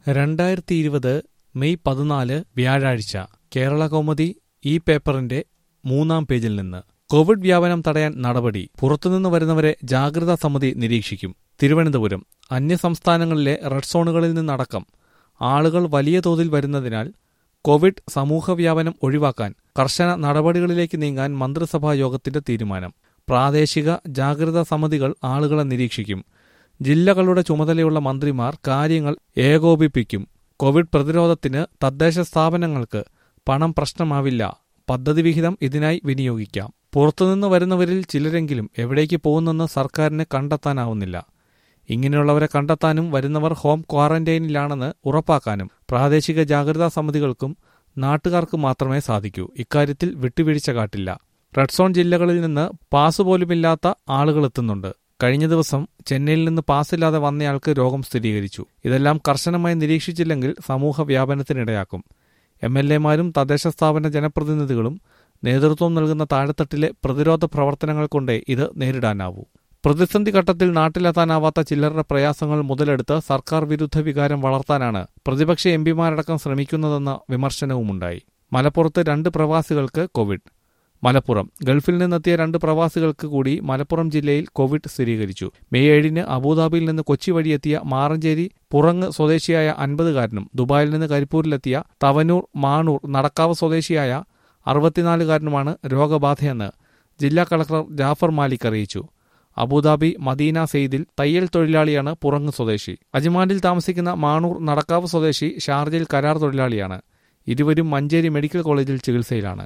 രണ്ടായിരത്തി ഇരുപത് മെയ് പതിനാല് വ്യാഴാഴ്ച കേരള കൗമുദി ഈ പേപ്പറിന്റെ മൂന്നാം പേജിൽ നിന്ന് കോവിഡ് വ്യാപനം തടയാൻ നടപടി പുറത്തുനിന്ന് വരുന്നവരെ ജാഗ്രതാ സമിതി നിരീക്ഷിക്കും തിരുവനന്തപുരം അന്യസംസ്ഥാനങ്ങളിലെ റെഡ് സോണുകളിൽ നിന്നടക്കം ആളുകൾ വലിയ തോതിൽ വരുന്നതിനാൽ കോവിഡ് സമൂഹവ്യാപനം ഒഴിവാക്കാൻ കർശന നടപടികളിലേക്ക് നീങ്ങാൻ മന്ത്രിസഭാ യോഗത്തിന്റെ തീരുമാനം പ്രാദേശിക ജാഗ്രതാ സമിതികൾ ആളുകളെ നിരീക്ഷിക്കും ജില്ലകളുടെ ചുമതലയുള്ള മന്ത്രിമാർ കാര്യങ്ങൾ ഏകോപിപ്പിക്കും കോവിഡ് പ്രതിരോധത്തിന് തദ്ദേശ സ്ഥാപനങ്ങൾക്ക് പണം പ്രശ്നമാവില്ല പദ്ധതി വിഹിതം ഇതിനായി വിനിയോഗിക്കാം പുറത്തുനിന്ന് വരുന്നവരിൽ ചിലരെങ്കിലും എവിടേക്ക് പോകുന്നെന്ന് സർക്കാരിന് കണ്ടെത്താനാവുന്നില്ല ഇങ്ങനെയുള്ളവരെ കണ്ടെത്താനും വരുന്നവർ ഹോം ക്വാറന്റൈനിലാണെന്ന് ഉറപ്പാക്കാനും പ്രാദേശിക ജാഗ്രതാ സമിതികൾക്കും നാട്ടുകാർക്കും മാത്രമേ സാധിക്കൂ ഇക്കാര്യത്തിൽ വിട്ടുവീഴ്ച കാട്ടില്ല റെഡ് സോൺ ജില്ലകളിൽ നിന്ന് പാസ് പോലുമില്ലാത്ത ആളുകൾ എത്തുന്നുണ്ട് കഴിഞ്ഞ ദിവസം ചെന്നൈയിൽ നിന്ന് പാസ്സില്ലാതെ വന്നയാൾക്ക് രോഗം സ്ഥിരീകരിച്ചു ഇതെല്ലാം കർശനമായി നിരീക്ഷിച്ചില്ലെങ്കിൽ സമൂഹ വ്യാപനത്തിനിടയാക്കും എം എൽ എമാരും തദ്ദേശ സ്ഥാപന ജനപ്രതിനിധികളും നേതൃത്വം നൽകുന്ന താഴെത്തട്ടിലെ പ്രതിരോധ പ്രവർത്തനങ്ങൾ കൊണ്ടേ ഇത് നേരിടാനാവൂ പ്രതിസന്ധി ഘട്ടത്തിൽ നാട്ടിലെത്താനാവാത്ത ചിലരുടെ പ്രയാസങ്ങൾ മുതലെടുത്ത് സർക്കാർ വിരുദ്ധ വികാരം വളർത്താനാണ് പ്രതിപക്ഷ എം പിമാരടക്കം ശ്രമിക്കുന്നതെന്ന വിമർശനവുമുണ്ടായി മലപ്പുറത്ത് രണ്ട് പ്രവാസികൾക്ക് കോവിഡ് മലപ്പുറം ഗൾഫിൽ നിന്നെത്തിയ രണ്ട് പ്രവാസികൾക്ക് കൂടി മലപ്പുറം ജില്ലയിൽ കോവിഡ് സ്ഥിരീകരിച്ചു മെയ് ഏഴിന് അബുദാബിയിൽ നിന്ന് കൊച്ചി വഴിയെത്തിയ മാറഞ്ചേരി പുറങ്ങ് സ്വദേശിയായ അൻപതുകാരനും ദുബായിൽ നിന്ന് കരിപ്പൂരിലെത്തിയ തവനൂർ മാണൂർ നടക്കാവ് സ്വദേശിയായ അറുപത്തിനാലുകാരനുമാണ് രോഗബാധയെന്ന് ജില്ലാ കളക്ടർ ജാഫർ മാലിക് അറിയിച്ചു അബുദാബി മദീന സെയ്ദിൽ തയ്യൽ തൊഴിലാളിയാണ് പുറങ്ങ് സ്വദേശി അജ്മാനിൽ താമസിക്കുന്ന മാണൂർ നടക്കാവ് സ്വദേശി ഷാർജയിൽ കരാർ തൊഴിലാളിയാണ് ഇരുവരും മഞ്ചേരി മെഡിക്കൽ കോളേജിൽ ചികിത്സയിലാണ്